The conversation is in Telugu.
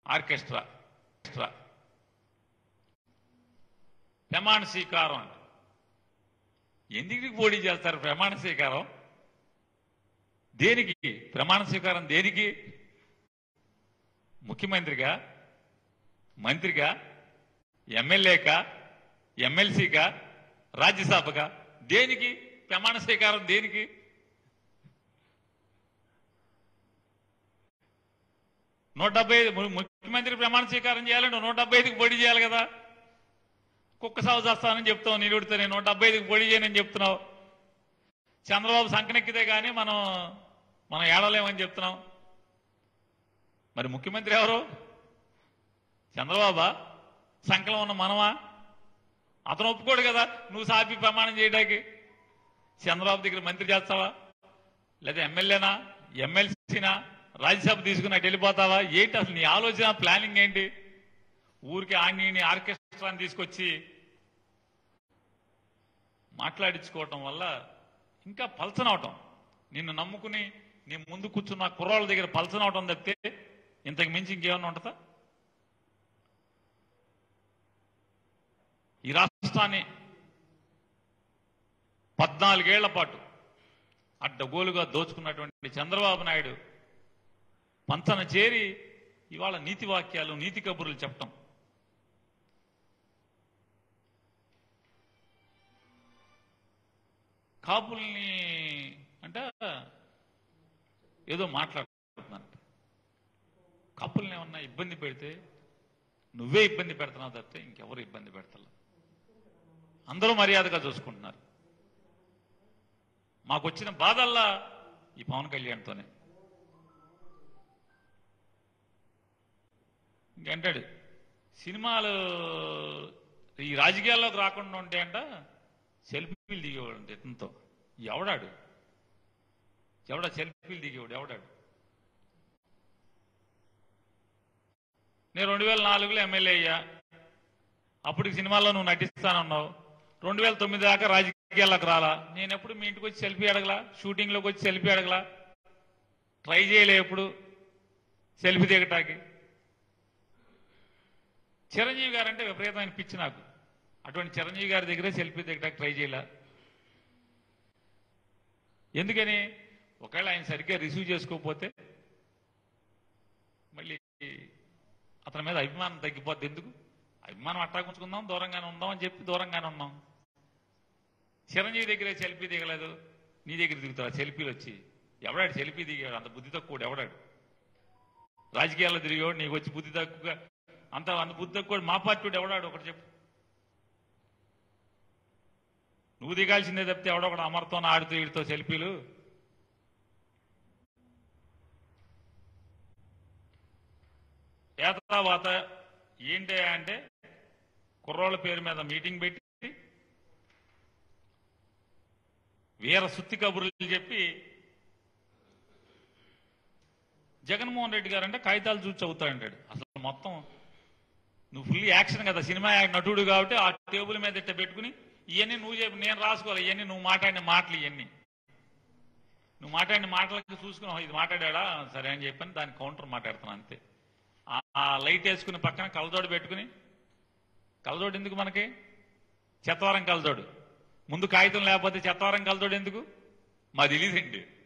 ఆర్కెస్ట్రా ఆర్కెస్ట్రా ప్రమాణ స్వీకారం అంట ఎందుకు పోటీ చేస్తారు ప్రమాణ స్వీకారం దేనికి ప్రమాణ స్వీకారం దేనికి ముఖ్యమంత్రిగా మంత్రిగా ఎమ్మెల్యేకా ఎమ్మెల్సీకా రాజ్యసభగా దేనికి ప్రమాణ స్వీకారం దేనికి నూట డెబ్బై ఐదు ము- ముఖ్యమంత్రి ప్రమాణ స్వీకారం చేయాలంటే నూట డెబ్బై ఐదుకి పోటీ చేయాలి కదా కుక్క సాగు చేస్తానని చెప్తావు నిలుడితే నేను నూట డెబ్బై ఐదుకి పోటీ చేయనని చెప్తున్నావు చంద్రబాబు సంకనెక్కితే కానీ మనం మనం ఏడలేమని చెప్తున్నాం మరి ముఖ్యమంత్రి ఎవరు చంద్రబాబా సంకలం ఉన్న మనమా అతను ఒప్పుకోడు కదా నువ్వు సాపి ప్రమాణం చేయడానికి చంద్రబాబు దగ్గర మంత్రి చేస్తావా లేదా ఎమ్మెల్యేనా ఎమ్మెల్సీనా రాజ్యసభ తీసుకుని అటు వెళ్ళిపోతావా ఏంటి అసలు నీ ఆలోచన ప్లానింగ్ ఏంటి ఊరికి ఆంగిని ఆర్కెస్ట్రాని తీసుకొచ్చి మాట్లాడించుకోవటం వల్ల ఇంకా పలచనవటం నిన్ను నమ్ముకుని నీ ముందు కూర్చున్న కుర్రాళ్ళ దగ్గర పలచనవటం తప్పితే ఇంతకు మించి ఇంకేమన్నా ఉంటుందా ఈ రాష్ట్రాన్ని పద్నాలుగేళ్ల పాటు అడ్డగోలుగా దోచుకున్నటువంటి చంద్రబాబు నాయుడు పంచన చేరి ఇవాళ నీతి వాక్యాలు నీతి కబుర్లు చెప్పటం కాపుల్ని అంటే ఏదో మాట్లాడుతున్నాను కాపుల్ని ఏమన్నా ఇబ్బంది పెడితే నువ్వే ఇబ్బంది పెడుతున్నావు తప్పితే ఇంకెవరు ఇబ్బంది పెడతలే అందరూ మర్యాదగా చూసుకుంటున్నారు మాకు వచ్చిన బాధల్లా ఈ పవన్ కళ్యాణ్తోనే ఇంకంటాడు సినిమాలు ఈ రాజకీయాల్లోకి రాకుండా ఉంటే అంట సెల్ఫీలు దిగేవాడు అంట ఇతనితో ఎవడాడు ఎవడా సెల్ఫీలు దిగేవాడు ఎవడాడు నేను రెండు వేల నాలుగులో ఎమ్మెల్యే అయ్యా అప్పటికి సినిమాల్లో నువ్వు నటిస్తానన్నావు రెండు వేల తొమ్మిది దాకా రాజకీయాల్లోకి రాలా నేను ఎప్పుడు మీ ఇంటికి వచ్చి సెల్ఫీ అడగలా షూటింగ్లోకి వచ్చి సెల్ఫీ అడగలా ట్రై చేయలే ఎప్పుడు సెల్ఫీ దిగటానికి చిరంజీవి గారు అంటే విపరీతమైన పిచ్చి నాకు అటువంటి చిరంజీవి గారి దగ్గరే సెల్ఫీ దిగటానికి ట్రై చేయలే ఎందుకని ఒకవేళ ఆయన సరిగ్గా రిసీవ్ చేసుకోకపోతే మళ్ళీ అతని మీద అభిమానం తగ్గిపోద్ది ఎందుకు అభిమానం అట్టా ఉంచుకుందాం దూరంగానే ఉందాం అని చెప్పి దూరంగానే ఉన్నాం చిరంజీవి దగ్గరే సెల్ఫీ దిగలేదు నీ దగ్గర దిగుతాడు సెల్ఫీలు వచ్చి ఎవడాడు సెల్ఫీ దిగాడు అంత బుద్ధి తక్కువ ఎవడాడు రాజకీయాల్లో తిరిగాడు నీకు వచ్చి బుద్ధి తక్కువగా అంత అంత బుద్ధి తక్కువ మా పార్టీ ఎవడాడు ఒకటి చెప్పు నువ్వు దిగాల్సిందే తప్పితే ఎవడో ఒకడు అమర్తో ఆడుతూ ఈడుతో సెల్ఫీలు ఏతావాత ఏంటి అంటే కుర్రోళ్ళ పేరు మీద మీటింగ్ పెట్టి వీర సుత్తి కబుర్లు చెప్పి జగన్మోహన్ రెడ్డి గారు అంటే కాగితాలు చూసి చదువుతాడంటాడు అసలు మొత్తం నువ్వు ఫుల్ యాక్షన్ కదా సినిమా యాక్ట్ నటుడు కాబట్టి ఆ టేబుల్ మీద ఇట్ట పెట్టుకుని ఇవన్నీ నువ్వు చెప్పి నేను రాసుకోవాలి ఇవన్నీ నువ్వు మాట్లాడిన మాటలు ఇవన్నీ నువ్వు మాట్లాడిన మాటలకి చూసుకున్నావు ఇది మాట్లాడా సరే అని చెప్పని దాని కౌంటర్ మాట్లాడుతున్నాను అంతే ఆ- ఆ లైట్ వేసుకుని పక్కన కలజోడు పెట్టుకుని కలజోడు ఎందుకు మనకి చెత్తవరం కలజోడు ముందు కాగితం లేకపోతే చెత్తవరం కలజోడు ఎందుకు మాది తెలియదండి